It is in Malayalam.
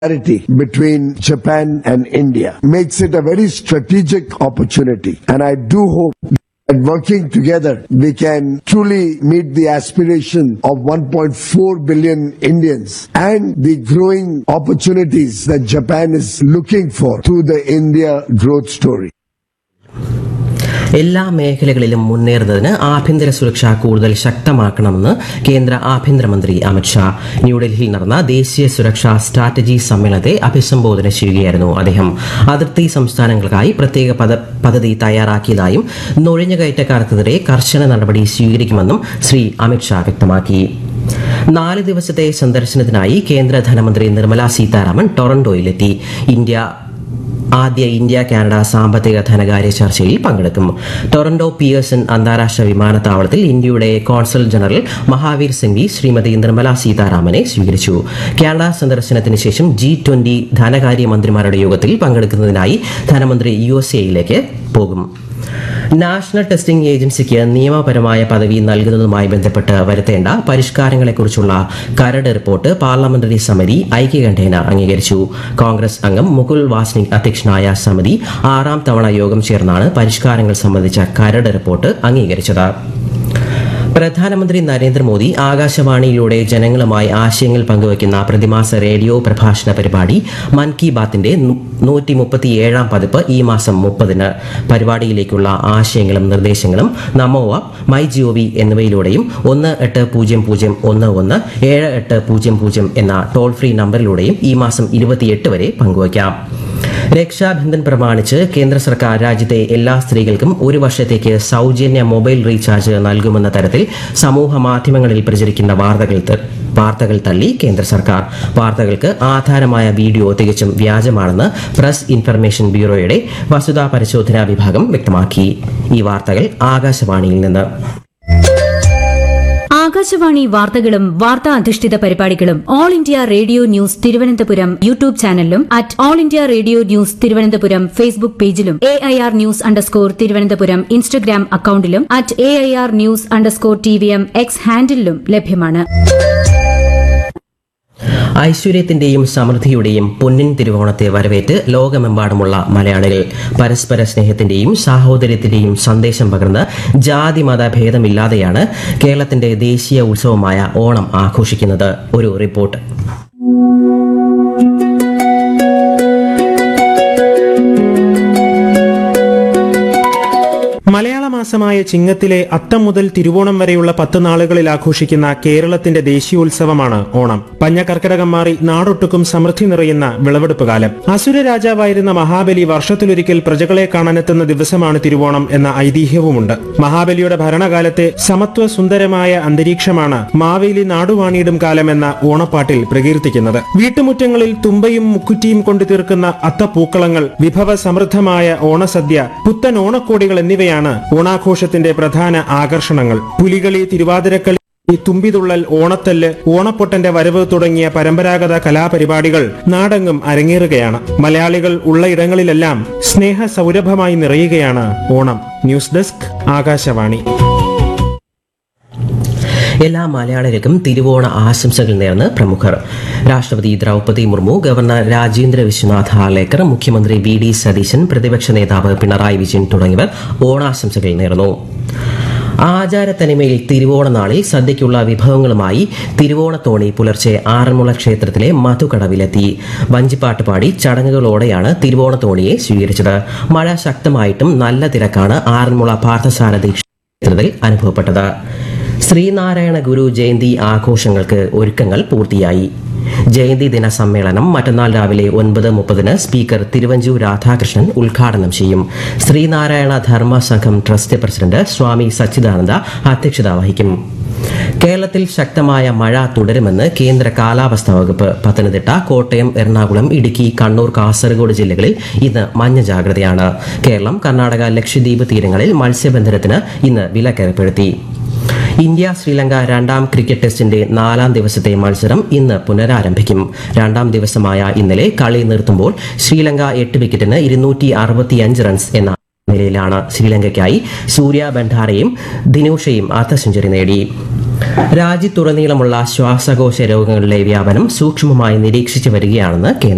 solidarity between Japan and India makes it a very strategic opportunity. And I do hope that working together, we can truly meet the aspiration of 1.4 billion Indians and the growing opportunities that Japan is looking for through the India growth story. എല്ലാ മേഖലകളിലും മുന്നേറുന്നതിന് ആഭ്യന്തര സുരക്ഷ കൂടുതൽ ശക്തമാക്കണമെന്ന് കേന്ദ്ര ആഭ്യന്തരമന്ത്രി അമിത്ഷാ ന്യൂഡൽഹിയിൽ നടന്ന ദേശീയ സുരക്ഷാ സ്ട്രാറ്റജി സമ്മേളനത്തെ അഭിസംബോധന ചെയ്യുകയായിരുന്നു അദ്ദേഹം അതിർത്തി സംസ്ഥാനങ്ങൾക്കായി പ്രത്യേക പദ പദ്ധതി തയ്യാറാക്കിയതായും നുഴഞ്ഞുകയറ്റക്കാർക്കെതിരെ കർശന നടപടി സ്വീകരിക്കുമെന്നും ശ്രീ അമിത്ഷാ വ്യക്തമാക്കി നാല് ദിവസത്തെ സന്ദർശനത്തിനായി കേന്ദ്ര ധനമന്ത്രി നിർമ്മല സീതാരാമൻ ടൊറന്റോയിലെത്തി ഇന്ത്യ ആദ്യ ഇന്ത്യ കാനഡ സാമ്പത്തിക ധനകാര്യ ചർച്ചയിൽ പങ്കെടുക്കും ടൊറന്റോ പിയേഴ്സൺ അന്താരാഷ്ട്ര വിമാനത്താവളത്തിൽ ഇന്ത്യയുടെ കോൺസൽ ജനറൽ മഹാവീർ സിംഗ്വി ശ്രീമതി നിർമ്മല സീതാരാമനെ സ്വീകരിച്ചു കാനഡ സന്ദർശനത്തിന് ശേഷം ജി ട്വന്റി ധനകാര്യ മന്ത്രിമാരുടെ യോഗത്തിൽ പങ്കെടുക്കുന്നതിനായി ധനമന്ത്രി യു എസ് എയിലേക്ക് പോകും നാഷണൽ ടെസ്റ്റിംഗ് ഏജൻസിക്ക് നിയമപരമായ പദവി നൽകുന്നതുമായി ബന്ധപ്പെട്ട് വരുത്തേണ്ട പരിഷ്കാരങ്ങളെക്കുറിച്ചുള്ള കരട് റിപ്പോർട്ട് പാർലമെന്ററി സമിതി ഐക്യകണ്ഠേന അംഗീകരിച്ചു കോൺഗ്രസ് അംഗം മുകുൽ വാസ്നിക് അധ്യക്ഷനായ സമിതി ആറാം തവണ യോഗം ചേർന്നാണ് പരിഷ്കാരങ്ങൾ സംബന്ധിച്ച കരട് റിപ്പോർട്ട് അംഗീകരിച്ചത് പ്രധാനമന്ത്രി നരേന്ദ്രമോദി ആകാശവാണിയിലൂടെ ജനങ്ങളുമായി ആശയങ്ങൾ പങ്കുവയ്ക്കുന്ന പ്രതിമാസ റേഡിയോ പ്രഭാഷണ പരിപാടി മൻ കി ബാത്തിന്റെ നൂറ്റി മുപ്പത്തിയേഴാം പതിപ്പ് ഈ മാസം മുപ്പതിന് പരിപാടിയിലേക്കുള്ള ആശയങ്ങളും നിർദ്ദേശങ്ങളും നമോ ആപ്പ് മൈ ജിഒവി എന്നിവയിലൂടെയും ഒന്ന് എട്ട് പൂജ്യം പൂജ്യം ഒന്ന് ഒന്ന് ഏഴ് എട്ട് പൂജ്യം പൂജ്യം എന്ന ടോൾ ഫ്രീ നമ്പറിലൂടെയും ഈ മാസം ഇരുപത്തിയെട്ട് വരെ പങ്കുവയ്ക്കാം രക്ഷാബന്ധൻ പ്രമാണിച്ച് കേന്ദ്ര സർക്കാർ രാജ്യത്തെ എല്ലാ സ്ത്രീകൾക്കും ഒരു വർഷത്തേക്ക് സൗജന്യ മൊബൈൽ റീചാർജ് നൽകുമെന്ന തരത്തിൽ സമൂഹ മാധ്യമങ്ങളിൽ പ്രചരിക്കുന്ന വാർത്തകൾ ത- വാർത്തകൾ തള്ളി കേന്ദ്ര സർക്കാർ വാർത്തകൾക്ക് ആധാരമായ വീഡിയോ തികച്ചും വ്യാജമാണെന്ന് പ്രസ് ഇൻഫർമേഷൻ ബ്യൂറോയുടെ വസ്തുതാ പരിശോധനാ വിഭാഗം വ്യക്തമാക്കി ഈ വാർത്തകൾ ആകാശവാണിയിൽ നിന്ന് ആകാശവാണി വാർത്തകളും വാർത്താ അധിഷ്ഠിത പരിപാടികളും all India radio news Thiruvananthapuram YouTube ചാനലിലും at all India radio news Thiruvananthapuram Facebook പേജിലും A I R news underscore Thiruvananthapuram Instagram അക്കൌണ്ടിലും at A I R news underscore T V M X ഹാൻഡിലും ലഭ്യമാണ് ഐശ്വര്യത്തിന്റെയും സമൃദ്ധിയുടെയും പൊന്നിൻ തിരുവോണത്തെ വരവേറ്റ് ലോകമെമ്പാടുമുള്ള മലയാളികൾ പരസ്പര സ്നേഹത്തിന്റെയും സാഹോദര്യത്തിന്റെയും സന്ദേശം പകർന്ന് ജാതി മത ഭേദമില്ലാതെയാണ് കേരളത്തിന്റെ ദേശീയ ഉത്സവമായ ഓണം ആഘോഷിക്കുന്നത് ഒരു റിപ്പോർട്ട് മലയാള മാസമായ ചിങ്ങത്തിലെ അത്തം മുതൽ തിരുവോണം വരെയുള്ള പത്ത് നാളുകളിൽ ആഘോഷിക്കുന്ന കേരളത്തിന്റെ ദേശീയോത്സവമാണ് ഓണം പഞ്ഞകർക്കിടകം മാറി നാടൊട്ടുക്കും സമൃദ്ധി നിറയുന്ന വിളവെടുപ്പ് കാലം അസുര രാജാവായിരുന്ന മഹാബലി വർഷത്തിലൊരിക്കൽ പ്രജകളെ കാണാനെത്തുന്ന ദിവസമാണ് തിരുവോണം എന്ന ഐതിഹ്യവുമുണ്ട് മഹാബലിയുടെ ഭരണകാലത്തെ സമത്വ സുന്ദരമായ അന്തരീക്ഷമാണ് മാവേലി നാടുവാണിയിടും കാലം എന്ന ഓണപ്പാട്ടിൽ പ്രകീർത്തിക്കുന്നത് വീട്ടുമുറ്റങ്ങളിൽ തുമ്പയും മുക്കുറ്റിയും കൊണ്ടു തീർക്കുന്ന അത്തപ്പൂക്കളങ്ങൾ വിഭവ സമൃദ്ധമായ ഓണസദ്യ പുത്തൻ ഓണക്കോടികൾ എന്നിവയാണ് ഓണാഘോഷത്തിന്റെ പ്രധാന ആകർഷണങ്ങൾ പുലികളി തിരുവാതിരക്കളി ഈ തുമ്പിതുള്ളൽ ഓണത്തല്ല് ഓണപ്പൊട്ടന്റെ വരവ് തുടങ്ങിയ പരമ്പരാഗത കലാപരിപാടികൾ നാടെങ്ങും അരങ്ങേറുകയാണ് മലയാളികൾ ഉള്ള ഇടങ്ങളിലെല്ലാം സ്നേഹ സൗരഭമായി നിറയുകയാണ് ഓണം ന്യൂസ് ഡെസ്ക് ആകാശവാണി എല്ലാ മലയാളികൾക്കും തിരുവോണ ആശംസകൾ നേർന്ന് പ്രമുഖർ രാഷ്ട്രപതി ദ്രൗപദി മുർമു ഗവർണർ രാജേന്ദ്ര വിശ്വനാഥ് ഹാലേക്കർ മുഖ്യമന്ത്രി വി ഡി സതീശൻ പ്രതിപക്ഷ നേതാവ് പിണറായി വിജയൻ തുടങ്ങിയവർ ഓണാശംസകൾ നേർന്നു ആചാരത്തനിമയിൽ തിരുവോണ നാളിൽ സദ്യയ്ക്കുള്ള വിഭവങ്ങളുമായി തിരുവോണത്തോണി പുലർച്ചെ ആറന്മുള ക്ഷേത്രത്തിലെ മധുകടവിലെത്തി വഞ്ചിപ്പാട്ട് പാടി ചടങ്ങുകളോടെയാണ് തിരുവോണത്തോണിയെ സ്വീകരിച്ചത് മഴ ശക്തമായിട്ടും നല്ല തിരക്കാണ് ആറന്മുള പാർത്ഥസാരഥി ക്ഷേത്രത്തിൽ അനുഭവപ്പെട്ടത് ശ്രീനാരായണ ഗുരു ജയന്തി ആഘോഷങ്ങൾക്ക് ഒരുക്കങ്ങൾ പൂർത്തിയായി ജയന്തി ദിന സമ്മേളനം മറ്റന്നാൾ രാവിലെ ഒൻപത് മുപ്പതിന് സ്പീക്കർ തിരുവഞ്ചൂർ രാധാകൃഷ്ണൻ ഉദ്ഘാടനം ചെയ്യും ശ്രീനാരായണ ധർമ്മ സംഘം ട്രസ്റ്റ് പ്രസിഡന്റ് സ്വാമി സച്ചിദാനന്ദ അധ്യക്ഷത വഹിക്കും കേരളത്തിൽ ശക്തമായ മഴ തുടരുമെന്ന് കേന്ദ്ര കാലാവസ്ഥാ വകുപ്പ് പത്തനംതിട്ട കോട്ടയം എറണാകുളം ഇടുക്കി കണ്ണൂർ കാസർഗോഡ് ജില്ലകളിൽ ഇന്ന് മഞ്ഞ ജാഗ്രതയാണ് കേരളം കർണാടക ലക്ഷദ്വീപ് തീരങ്ങളിൽ മത്സ്യബന്ധനത്തിന് ഇന്ന് വിലക്കേർപ്പെടുത്തി ഇന്ത്യ ശ്രീലങ്ക രണ്ടാം ക്രിക്കറ്റ് ടെസ്റ്റിന്റെ നാലാം ദിവസത്തെ മത്സരം ഇന്ന് പുനരാരംഭിക്കും രണ്ടാം ദിവസമായ ഇന്നലെ കളി നിർത്തുമ്പോൾ ശ്രീലങ്ക എട്ട് വിക്കറ്റിന് ഇരുന്നൂറ്റി അറുപത്തിയഞ്ച് റൺസ് എന്ന നിലയിലാണ് ശ്രീലങ്കയ്ക്കായി സൂര്യ ബണ്ഡാരയും ദിനൂഷയും അർദ്ധ സെഞ്ചുറി നേടി രാജ്യത്തുടനീളമുള്ള ശ്വാസകോശ രോഗങ്ങളുടെ വ്യാപനം സൂക്ഷ്മമായി നിരീക്ഷിച്ചു വരികയാണെന്ന് കേന്ദ്ര